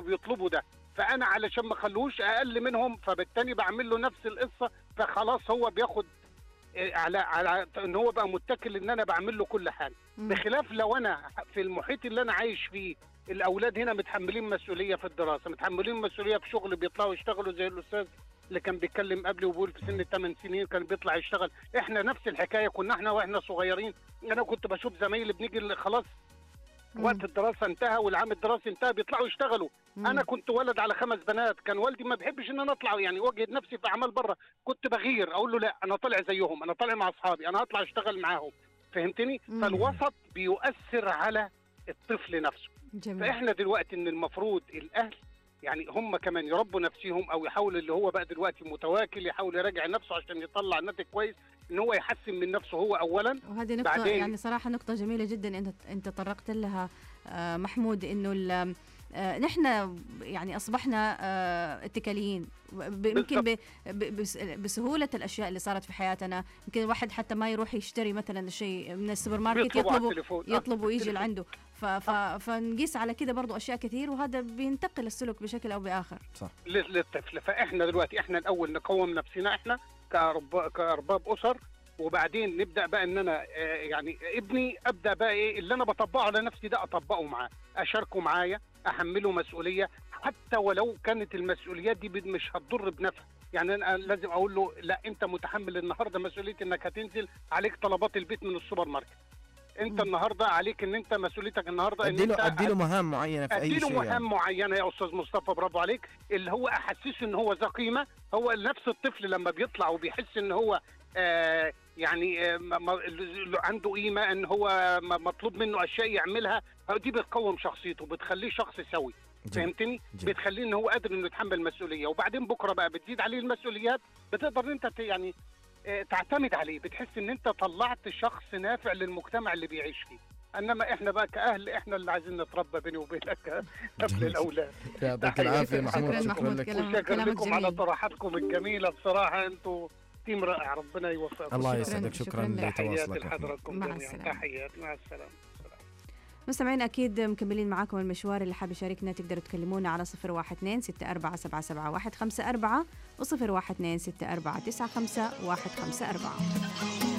بيطلبوا ده فانا علشان ما اخلوش اقل منهم فبالتالي بعمل له نفس القصه فخلاص هو بياخد آه، على على ان هو بقى متكل ان انا بعمل له كل حاجه مم. بخلاف لو انا في المحيط اللي انا عايش فيه الاولاد هنا متحملين مسؤوليه في الدراسه متحملين مسؤوليه في شغل بيطلعوا يشتغلوا زي الاستاذ اللي كان بيتكلم قبلي وبيقول في سن الثمان سنين كان بيطلع يشتغل احنا نفس الحكايه كنا احنا واحنا صغيرين انا كنت بشوف زمايلي بنيجي اللي خلاص مم. وقت الدراسه انتهى والعام الدراسي انتهى بيطلعوا يشتغلوا مم. انا كنت ولد على خمس بنات كان والدي ما بيحبش ان انا اطلع يعني واجهد نفسي في اعمال بره كنت بغير اقول له لا انا طالع زيهم انا طالع مع اصحابي انا هطلع اشتغل معاهم فهمتني مم. فالوسط بيؤثر على الطفل نفسه جميل فاحنا دلوقتي ان المفروض الاهل يعني هم كمان يربوا نفسهم او يحاول اللي هو بقى دلوقتي متواكل يحاول يراجع نفسه عشان يطلع ناتج كويس ان هو يحسن من نفسه هو اولا وهذه نقطة بعدين- يعني صراحة نقطة جميلة جدا انت انت طرقت لها آه، محمود انه ال- آه، نحن يعني اصبحنا آه، اتكاليين ب- يمكن ب- ب- بس- بسهولة الاشياء اللي صارت في حياتنا يمكن الواحد حتى ما يروح يشتري مثلا شيء من السوبر ماركت بيطلبوا على يطلبوا التليفون آه، يطلب ويجي التليفون. لعنده ف ف فنقيس على كده برضو اشياء كثير وهذا بينتقل السلوك بشكل او باخر لل- للطفل فاحنا دلوقتي احنا الاول نقوم نفسنا احنا كأرباب, كارباب اسر وبعدين نبدا بقى ان انا آه، يعني ابني ابدا بقى ايه اللي انا بطبقه على نفسي ده اطبقه معاه اشاركه معايا احمله مسؤوليه حتى ولو كانت المسؤوليات دي بد- مش هتضر بنفع يعني انا لازم اقول له لا انت متحمل النهارده مسؤوليه انك هتنزل عليك طلبات البيت من السوبر ماركت انت مم. النهارده عليك ان انت مسؤوليتك النهارده ان اديله انت اديله مهام معينه في اي اديله شيء مهام يعني. معينه يا استاذ مصطفى برافو عليك اللي هو احسسه ان هو ذا قيمه هو نفس الطفل لما بيطلع وبيحس ان هو آه يعني آه م- م- اللي عنده قيمه ان هو م- مطلوب منه اشياء يعملها دي بتقوم شخصيته بتخليه شخص سوي جميل. فهمتني جميل. بتخليه ان هو قادر انه يتحمل مسؤوليه وبعدين بكره بقى بتزيد عليه المسؤوليات بتقدر ان انت ت- يعني آه، تعتمد عليه بتحس ان انت طلعت شخص نافع للمجتمع اللي بيعيش فيه انما احنا بقى كاهل احنا اللي عايزين نتربى بيني وبينك قبل جميل. الاولاد يعطيك تحياتي العافيه لك. محمود شكراً شكرا محمود، لك كلام- وشكرا كلامك لكم على جميل. طرحاتكم الجميله بصراحه انتم تيم رائع ربنا يوفقكم الله شكراً- يسعدك شكراً شكرا لك. تحياتي لتواصلك محمود. لحضراتكم مع جميعا السلامة. تحياتي مع السلامه السلام. مستمعين أكيد مكملين معاكم المشوار اللي حاب يشاركنا تقدروا تكلمونا على صفر واحد اثنين ستة أربعة سبعة سبعة واحد خمسة أربعة وصفر واحد اثنين ستة أربعة تسعة خمسة واحد خمسة أربعة